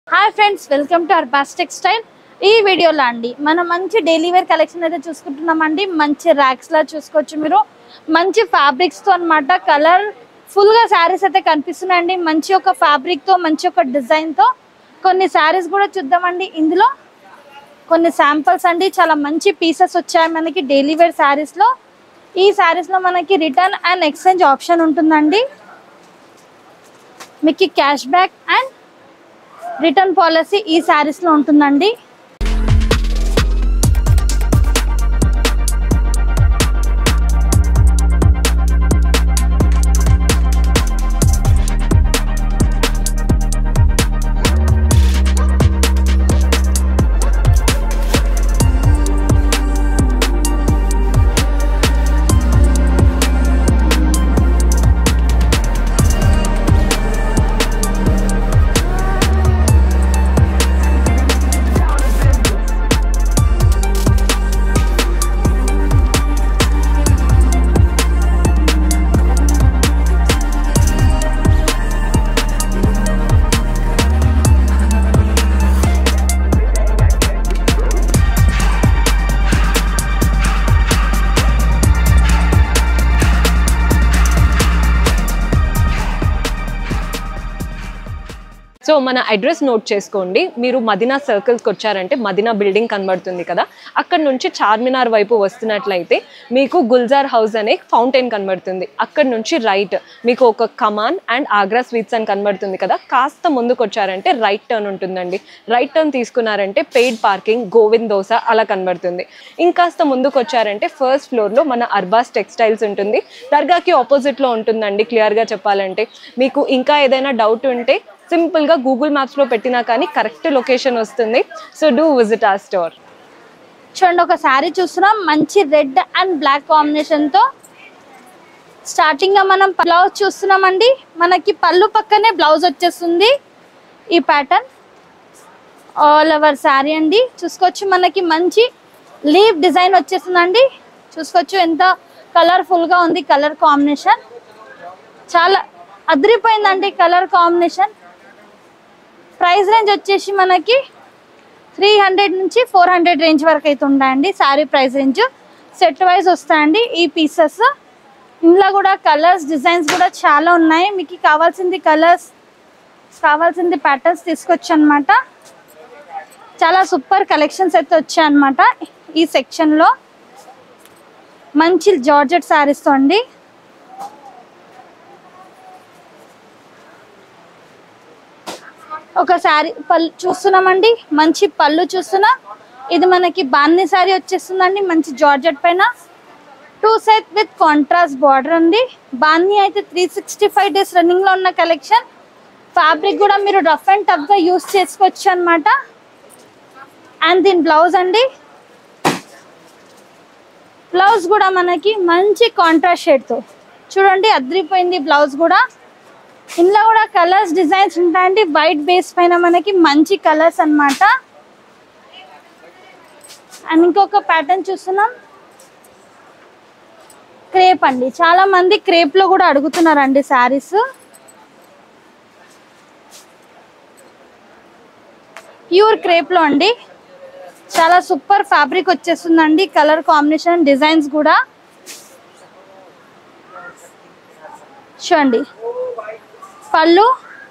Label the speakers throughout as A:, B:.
A: hi friends welcome to Arbaz textile ఈ వీడియోలో అండి మనం మంచి డైలీ వేర్ కలెక్షన్ అయితే చూసుకుంటున్నామండి మంచి ర్యాక్స్ లా చూసుకోవచ్చు మీరు మంచి ఫ్యాబ్రిక్స్ తో అనమాట కలర్ ఫుల్ గా శారీస్ అయితే కనిపిస్తున్నాయండి మంచి ఒక ఫ్యాబ్రిక్ తో మంచి ఒక డిజైన్ తో కొన్ని శారీస్ కూడా చూద్దామండి ఇందులో కొన్ని శాంపిల్స్ అండి చాలా మంచి పీసెస్ వచ్చాయి మనకి డైలీ వేర్ శారీస్ లో ఈ శారీస్ లో మనకి రిటర్న్ అండ్ ఎక్స్చేంజ్ ఆప్షన్ ఉంటుందండి మీకు cash back and return policy ఈ శారీస్ లో ఉంటుందండి
B: సో మన అడ్రస్ నోట్ చేసుకోండి మీరు మదీనా సర్కిల్స్కి వచ్చారంటే మదీనా బిల్డింగ్ కనబడుతుంది కదా అక్కడ నుంచి చార్మినార్ వైపు వస్తున్నట్లయితే మీకు గుల్జార్ హౌస్ అనే ఫౌంటైన్ కనబడుతుంది అక్కడ నుంచి రైట్ మీకు ఒక కమాన్ అండ్ ఆగ్రా స్వీట్స్ అని కనబడుతుంది కదా కాస్త ముందుకు వచ్చారంటే రైట్ టర్న్ ఉంటుందండి రైట్ టర్న్ తీసుకున్నారంటే పెయిడ్ పార్కింగ్ గోవింద్ దోస అలా కనబడుతుంది ఇంకాస్త ముందుకు వచ్చారంటే ఫస్ట్ ఫ్లోర్లో మన అర్బాస్ టెక్స్టైల్స్ ఉంటుంది దర్గాకి ఆపోజిట్లో ఉంటుందండి క్లియర్గా చెప్పాలంటే మీకు ఇంకా ఏదైనా డౌట్ ఉంటే సింపుల్గా గూగుల్ మ్యాప్స్లో పెట్టినా కానీ కరెక్ట్ లొకేషన్ వస్తుంది సో డూ విజిట్ ఆ స్టోర్
A: చూడండి ఒక శారీ చూస్తున్నాం మంచి రెడ్ అండ్ బ్లాక్ కాంబినేషన్ తో స్టార్టింగ్ గా మనం బ్లౌజ్ చూస్తున్నామండి మనకి పళ్ళు పక్కనే బ్లౌజ్ వచ్చేస్తుంది ఈ ప్యాటర్న్ ఆల్ ఓవర్ శారీ అండి చూసుకోవచ్చు మనకి మంచి లీవ్ డిజైన్ వచ్చేసిందండి చూసుకోవచ్చు ఎంత కలర్ఫుల్ గా ఉంది కలర్ కాంబినేషన్ చాలా అదిరిపోయిందండి కలర్ కాంబినేషన్ ప్రైస్ రేంజ్ వచ్చేసి మనకి త్రీ హండ్రెడ్ నుంచి ఫోర్ హండ్రెడ్ రేంజ్ వరకు అయితే ఉంటాయండి sari price range set wise వస్తాయండి ఈ పీసెస్ ఇందులో కూడా కలర్స్ డిజైన్స్ కూడా చాలా ఉన్నాయి మీకు కావాల్సింది కలర్స్ కావాల్సింది ప్యాటర్న్స్ తీసుకొచ్చు అనమాట చాలా సూపర్ కలెక్షన్స్ అయితే వచ్చాయన్నమాట ఈ సెక్షన్లో మంచి జార్జెట్ శారీస్తో అండి ఒక శారీ పళ్ళు చూస్తున్నామండి మంచి పళ్ళు చూస్తున్నా ఇది మనకి బాన్ని శారీ వచ్చేస్తుందండి మంచి జార్జెట్ పైన two set with contrast border ఉంది బాన్ని అయితే three sixty five days running లో ఉన్న కలెక్షన్ ఫ్యాబ్రిక్ కూడా మీరు రఫ్ అండ్ టఫ్ గా యూస్ చేసుకోవచ్చు అనమాట అండ్ దీని బ్లౌజ్ అండి బ్లౌజ్ కూడా మనకి మంచి కాంట్రాస్ట్ షేడ్తో చూడండి అద్రిపోయింది బ్లౌజ్ కూడా ఇందులో కూడా కలర్స్ డిజైన్స్ ఉంటాయండి వైట్ బేస్ పైన మనకి మంచి కలర్స్ అన్నమాట అండ్ ఇంకొక ప్యాటర్న్ చూస్తున్నాం క్రేప్ అండి చాలా మంది క్రేప్ లో కూడా అడుగుతున్నారండి శారీస్ ప్యూర్ క్రేప్ లో అండి చాలా సూపర్ ఫ్యాబ్రిక్ వచ్చేస్తుందండి కలర్ కాంబినేషన్ డిజైన్స్ కూడా చూడండి పళ్ళు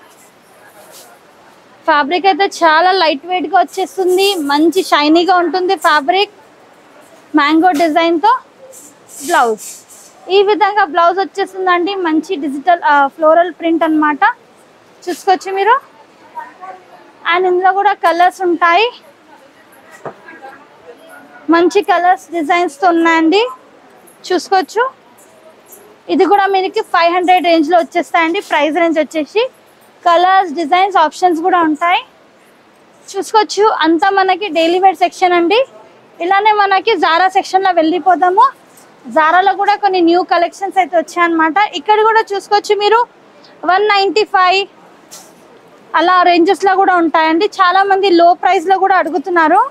A: ఫ్యాబ్రిక్ అయితే చాలా లైట్ వెయిట్ గా వచ్చేస్తుంది మంచి షైనీగా ఉంటుంది ఫ్యాబ్రిక్ మ్యాంగో డిజైన్ తో బ్లౌజ్ ఈ విధంగా బ్లౌజ్ వచ్చేస్తుందండి మంచి డిజిటల్ ఫ్లోరల్ ప్రింట్ అన్నమాట చూసుకోవచ్చు మీరు అండ్ ఇందులో కూడా కలర్స్ ఉంటాయి మంచి కలర్స్ డిజైన్స్ తో ఉన్నాయండి చూసుకోవచ్చు ఇది కూడా మీకు ఫైవ్ హండ్రెడ్ రేంజ్లో వచ్చేస్తాయండి ప్రైస్ రేంజ్ వచ్చేసి కలర్స్ డిజైన్స్ ఆప్షన్స్ కూడా ఉంటాయి చూసుకోవచ్చు అంతా మనకి డైలీ వేర్ సెక్షన్ అండి ఇలానే మనకి జారా సెక్షన్లో వెళ్ళిపోదాము జారాలో కూడా కొన్ని న్యూ కలెక్షన్స్ అయితే వచ్చాయన్నమాట ఇక్కడ కూడా చూసుకోవచ్చు మీరు వన్ నైంటీ ఫైవ్ అలా రేంజెస్లో కూడా ఉంటాయండి చాలా మంది లో ప్రైస్లో కూడా అడుగుతున్నారు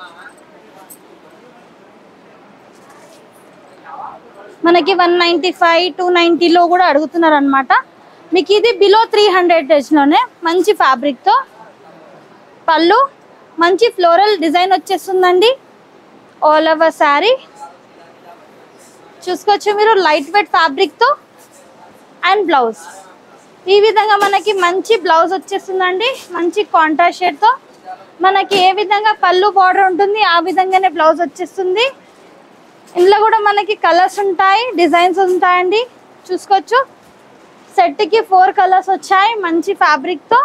A: మనకి వన్ నైంటీ ఫైవ్ టూ నైంటీలో కూడా అడుగుతున్నారు అనమాట మీకు ఇది బిలో త్రీ హండ్రెడ్ లోనే మంచి fabric తో పళ్ళు మంచి ఫ్లోరల్ డిజైన్ వచ్చేస్తుందండి ఆల్ ఓవర్ శారీ చూసుకోవచ్చు మీరు లైట్ వెయిట్ ఫ్యాబ్రిక్తో అండ్ బ్లౌజ్ ఈ విధంగా మనకి మంచి బ్లౌజ్ వచ్చేస్తుందండి మంచి కాంట్రాస్ట్ షేడ్తో మనకి ఏ విధంగా పళ్ళు బార్డర్ ఉంటుంది ఆ విధంగానే బ్లౌజ్ వచ్చేస్తుంది ఇందులో కూడా మనకి కలర్స్ ఉంటాయి డిజైన్స్ ఉంటాయండి చూసుకోవచ్చు సెట్కి ఫోర్ కలర్స్ వచ్చాయి మంచి ఫ్యాబ్రిక్తో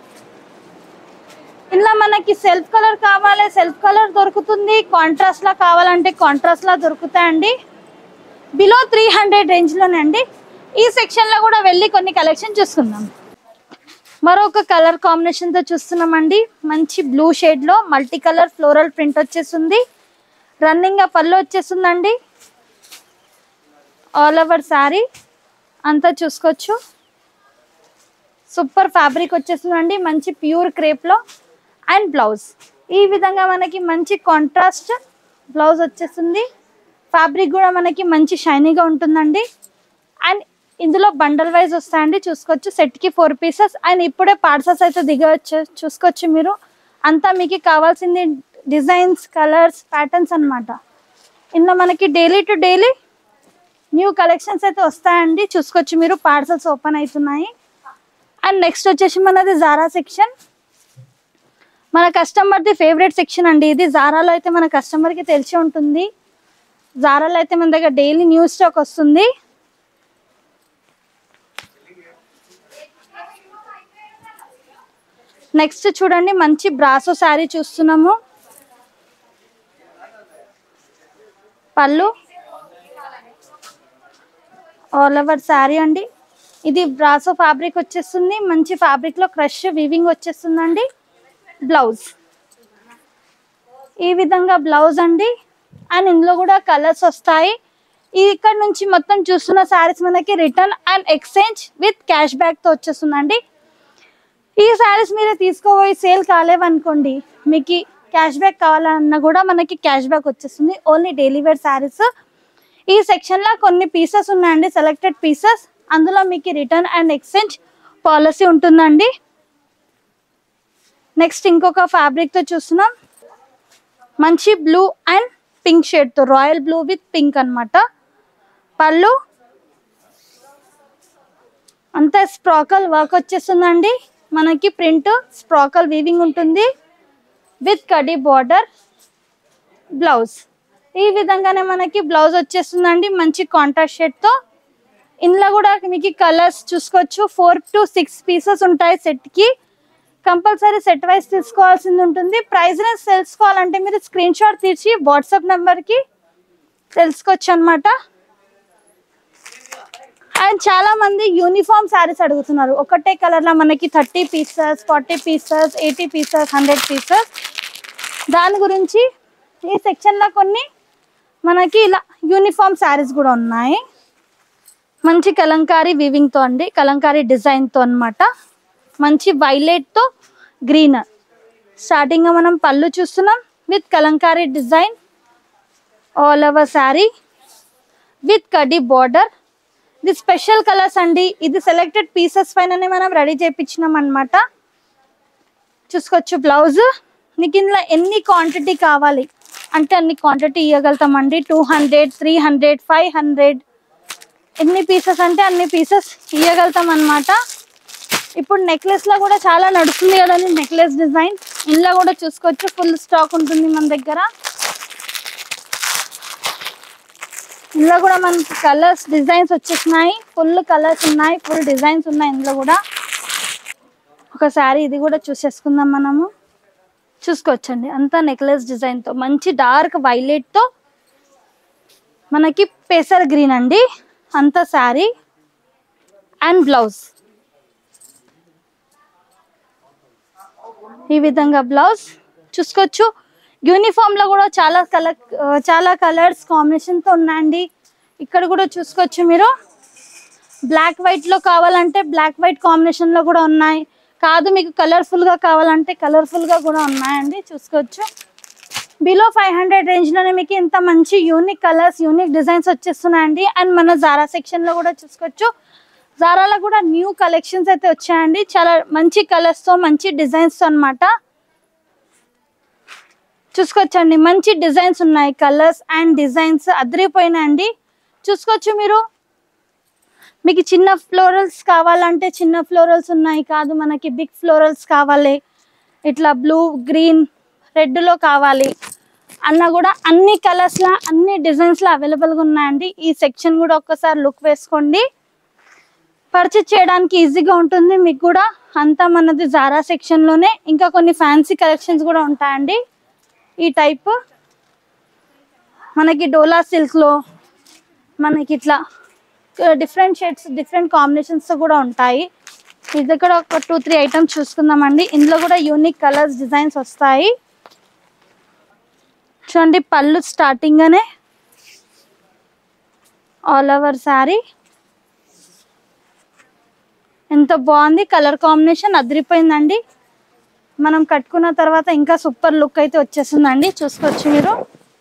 A: ఇందులో మనకి సెల్ఫ్ కలర్ కావాలి సెల్ఫ్ కలర్ దొరుకుతుంది కాంట్రాస్ట్ లా కావాలంటే కాంట్రాస్ట్ లా దొరుకుతాయండి బిలో త్రీ హండ్రెడ్ రేంజ్లోనే అండి ఈ సెక్షన్లో కూడా వెళ్ళి కొన్ని కలెక్షన్ చూసుకుందాం మరొక కలర్ కాంబినేషన్తో చూస్తున్నామండి మంచి బ్లూ షేడ్లో మల్టీ కలర్ ఫ్లోరల్ ప్రింట్ వచ్చేస్తుంది రన్నింగ్ పళ్ళు వచ్చేస్తుందండి ఆల్ ఓవర్ శారీ అంతా చూసుకోవచ్చు సూపర్ ఫ్యాబ్రిక్ వచ్చేస్తుందండి మంచి ప్యూర్ క్రేప్లో అండ్ బ్లౌజ్ ఈ విధంగా మనకి మంచి కాంట్రాస్ట్ బ్లౌజ్ వచ్చేస్తుంది ఫ్యాబ్రిక్ కూడా మనకి మంచి షైనీగా ఉంటుందండి అండ్ ఇందులో బండల్ వైజ్ వస్తాయండి చూసుకోవచ్చు సెట్కి ఫోర్ పీసెస్ అండ్ ఇప్పుడే పార్సల్స్ అయితే దిగవచ్చు చూసుకోవచ్చు మీరు అంతా మీకు కావాల్సింది డిజైన్స్ కలర్స్ ప్యాటర్న్స్ అన్నమాట ఇందులో మనకి daily to daily new collections అయితే వస్తాయండి చూసుకోవచ్చు మీరు పార్సల్స్ ఓపెన్ అవుతున్నాయి అండ్ నెక్స్ట్ వచ్చేసి మనది జారా సెక్షన్ మన కస్టమర్ది ఫేవరెట్ సెక్షన్ అండి ఇది జారాలో అయితే మన కస్టమర్కి తెలిసి ఉంటుంది జారాలో అయితే మన దగ్గర డైలీ న్యూ స్టాక్ వస్తుంది నెక్స్ట్ చూడండి మంచి బ్రాసో శారీ చూస్తున్నాము పళ్ళు ఆల్ ఓవర్ శారీ అండి ఇది బ్రాసో ఫ్యాబ్రిక్ వచ్చేస్తుంది మంచి ఫ్యాబ్రిక్ లో క్రష్ వీవింగ్ వచ్చేస్తుందండి బ్లౌజ్ ఈ విధంగా బ్లౌజ్ అండి అండ్ ఇందులో కూడా కలర్స్ వస్తాయి ఈ ఇక్కడ నుంచి మొత్తం చూస్తున్న శారీస్ మనకి return and exchange with cash back తో వచ్చేస్తుందండి ఈ శారీస్ మీరు తీసుకోబోయి సేల్ కాలేవనుకోండి మీకు క్యాష్ బ్యాక్ కావాలన్నా కూడా మనకి క్యాష్ బ్యాక్ వచ్చేస్తుంది ఓన్లీ డైలీ వేర్ శారీస్ ఈ సెక్షన్లో కొన్ని పీసెస్ ఉన్నాయండి సెలెక్టెడ్ పీసెస్ అందులో మీకు రిటర్న్ అండ్ ఎక్స్చేంజ్ పాలసీ ఉంటుందండి నెక్స్ట్ ఇంకొక ఫ్యాబ్రిక్తో చూస్తున్నాం మంచి బ్లూ అండ్ పింక్ షేడ్తో రాయల్ బ్లూ విత్ పింక్ అన్నమాట పళ్ళు అంతా స్ప్రాకల్ వర్క్ వచ్చేస్తుందండి మనకి ప్రింట్ స్ప్రాకల్ వీవింగ్ ఉంటుంది విత్ కడీ బార్డర్ బ్లౌజ్ ఈ విధంగానే మనకి బ్లౌజ్ వచ్చేస్తుందండి మంచి కాంట్రాస్ట్ షేడ్తో ఇందులో కూడా మీకు కలర్స్ చూసుకోవచ్చు ఫోర్ టు సిక్స్ పీసెస్ ఉంటాయి సెట్కి కంపల్సరీ సెట్ వైజ్ తీసుకోవాల్సింది ఉంటుంది ప్రైస్ తెలుసుకోవాలంటే మీరు స్క్రీన్ షాట్ తీసి వాట్సాప్ నెంబర్కి తెలుసుకోవచ్చు అనమాట అండ్ చాలా మంది యూనిఫామ్ శారీస్ అడుగుతున్నారు ఒకటే కలర్ లో మనకి thirty pieces forty pieces eighty pieces hundred pieces దాని గురించి ఈ సెక్షన్ లో కొన్ని మనకి ఇలా యూనిఫామ్ శారీస్ కూడా ఉన్నాయి మంచి కలంకారీ వీవింగ్ తో అండి కలంకారీ డిజైన్ తో అన్నమాట మంచి వైలెట్ తో గ్రీన్ స్టార్టింగ్ గా మనం పళ్ళు చూస్తున్నాం with kalamkari design all over sari with కడ్డీ బార్డర్ ఇది స్పెషల్ కలర్స్ అండి ఇది సెలెక్టెడ్ పీసెస్ పైననే మనం రెడీ చేయించినాం అనమాట చూసుకోవచ్చు బ్లౌజ్ నీకు ఇందులో ఎన్ని క్వాంటిటీ కావాలి అంటే అన్ని క్వాంటిటీ ఇవ్వగలుగుతామండి two hundred three hundred five hundred ఎన్ని పీసెస్ అంటే అన్ని పీసెస్ ఇవ్వగలుగుతాం అనమాట ఇప్పుడు నెక్లెస్ లో కూడా చాలా నడుస్తుంది కదండి నెక్లెస్ డిజైన్ ఇందులో కూడా చూసుకోవచ్చు ఫుల్ స్టాక్ ఉంటుంది మన దగ్గర ఇందులో కూడా మనకి కలర్స్ డిజైన్స్ వచ్చేసినాయి ఫుల్ కలర్స్ ఉన్నాయి ఫుల్ డిజైన్స్ ఉన్నాయి ఇందులో కూడా ఒకసారి ఇది కూడా చూసేసుకుందాం మనము చూసుకోవచ్చండి అంతా నెక్లెస్ డిజైన్తో మంచి డార్క్ వైలెట్తో మనకి పెసర్ గ్రీన్ అండి అంత శారీ అండ్ బ్లౌజ్ ఈ విధంగా బ్లౌజ్ చూసుకోవచ్చు యూనిఫామ్ లో కూడా చాలా కలర్ చాలా కలర్స్ కాంబినేషన్ తో ఉన్నాయండి ఇక్కడ కూడా చూసుకోవచ్చు మీరు బ్లాక్ వైట్ లో కావాలంటే బ్లాక్ వైట్ కాంబినేషన్ లో కూడా ఉన్నాయి కాదు మీకు కలర్ఫుల్ గా కావాలంటే కలర్ఫుల్ గా కూడా ఉన్నాయండి చూసుకోవచ్చు బిలో ఫైవ్ హండ్రెడ్ రేంజ్ లోనే మీకు ఇంత మంచి యూనిక్ కలర్స్ యూనిక్ డిజైన్స్ వచ్చేస్తున్నాయండి అండ్ మన జారా సెక్షన్ లో కూడా చూసుకోవచ్చు జారాలో కూడా న్యూ కలెక్షన్స్ అయితే వచ్చాయండి చాలా మంచి కలర్స్ తో మంచి డిజైన్స్ తో అన్నమాట చూసుకోవచ్చండి మంచి డిజైన్స్ ఉన్నాయి కలర్స్ అండ్ డిజైన్స్ అదిరిపోయినాయండి చూసుకోవచ్చు మీరు మీకు చిన్న ఫ్లోరల్స్ కావాలంటే చిన్న ఫ్లోరల్స్ ఉన్నాయి కాదు మనకి బిగ్ ఫ్లోరల్స్ కావాలి ఇట్లా బ్లూ గ్రీన్ రెడ్లో కావాలి అన్న కూడా అన్ని కలర్స్లో అన్ని డిజైన్స్లో అవైలబుల్గా ఉన్నాయండి ఈ సెక్షన్ కూడా ఒక్కసారి లుక్ వేసుకోండి పర్చేజ్ చేయడానికి ఈజీగా ఉంటుంది మీకు కూడా అంతా మనది జారా సెక్షన్లోనే ఇంకా కొన్ని ఫ్యాన్సీ కలెక్షన్స్ కూడా ఉంటాయండి ఈ టైప్ మనకి డోలా సిల్క్లో మనకి ఇట్లా డిఫరెంట్ షేడ్స్ డిఫరెంట్ కాంబినేషన్స్తో కూడా ఉంటాయి ఇది కూడా ఒక టూ త్రీ ఐటమ్స్ చూసుకుందామండి ఇందులో కూడా యూనిక్ కలర్స్ డిజైన్స్ వస్తాయి చూడండి పళ్ళు స్టార్టింగ్గానే ఆల్ ఓవర్ శారీ ఎంత బాగుంది కలర్ కాంబినేషన్ అదిరిపోయిందండి మనం కట్టుకున్న తర్వాత ఇంకా సూపర్ లుక్ అయితే వచ్చేసిందండి చూసుకోవచ్చు మీరు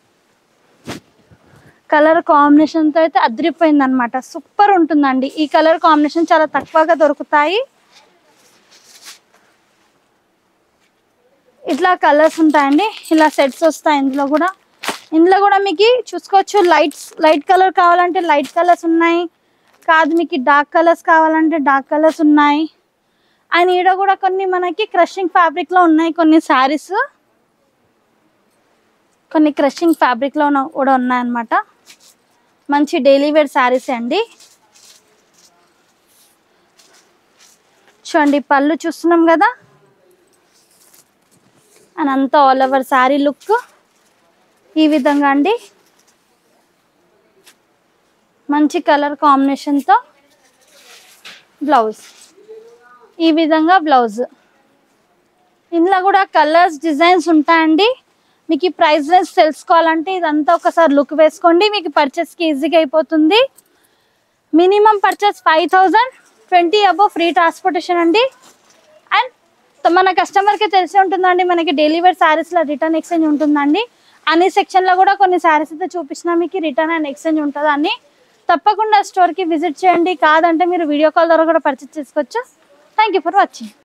A: కలర్ కాంబినేషన్తో అయితే అదిరిపోయింది అనమాట సూపర్ ఉంటుందండి ఈ కలర్ కాంబినేషన్ చాలా తక్కువగా దొరుకుతాయి ఇట్లా కలర్స్ ఉంటాయండి ఇలా సెట్స్ వస్తాయి ఇందులో కూడా ఇందులో కూడా మీకు చూసుకోవచ్చు లైట్స్ లైట్ కలర్ కావాలంటే లైట్ కలర్స్ ఉన్నాయి కాదు మీకు డార్క్ కలర్స్ కావాలంటే డార్క్ కలర్స్ ఉన్నాయి అండ్ ఈడ కూడా కొన్ని మనకి క్రషింగ్ ఫ్యాబ్రిక్ లో ఉన్నాయి కొన్ని శారీస్ కొన్ని క్రషింగ్ ఫ్యాబ్రిక్ లో ఉన్న- కూడా ఉన్నాయన్నమాట మంచి డైలీ వేర్ శారీస్ అండి చూడండి పళ్ళు చూస్తున్నాం కదా అండ్ అంతా ఆల్ ఓవర్ శారీ లుక్ ఈ విధంగా అండి మంచి కలర్ కాంబినేషన్తో బ్లౌజ్ ఈ విధంగా బ్లౌజ్ ఇందులో కూడా కలర్స్ డిజైన్స్ ఉంటాయండి మీకు ఈ ప్రైస్ రేంజ్ తెలుసుకోవాలంటే ఇదంతా ఒకసారి లుక్ వేసుకోండి మీకు పర్చేస్కి ఈజీగా అయిపోతుంది minimum purchase five thousand twenty above free transportation అండి అండ్ మన కస్టమర్కి తెలిసి ఉంటుందండి మనకి డైలీ వేర్ శారీస్లో రిటర్న్ ఎక్స్చేంజ్ ఉంటుందండి అన్ని సెక్షన్లో కూడా కొన్ని శారీస్ అయితే చూపించినా మీకు రిటర్న్ అండ్ ఎక్స్చేంజ్ ఉంటుందని తప్పకుండా స్టోర్కి విజిట్ చేయండి కాదంటే మీరు వీడియో కాల్ ద్వారా కూడా పర్చేస్ చేసుకోవచ్చు థ్యాంక్ యూ ఫర్ వాచింగ్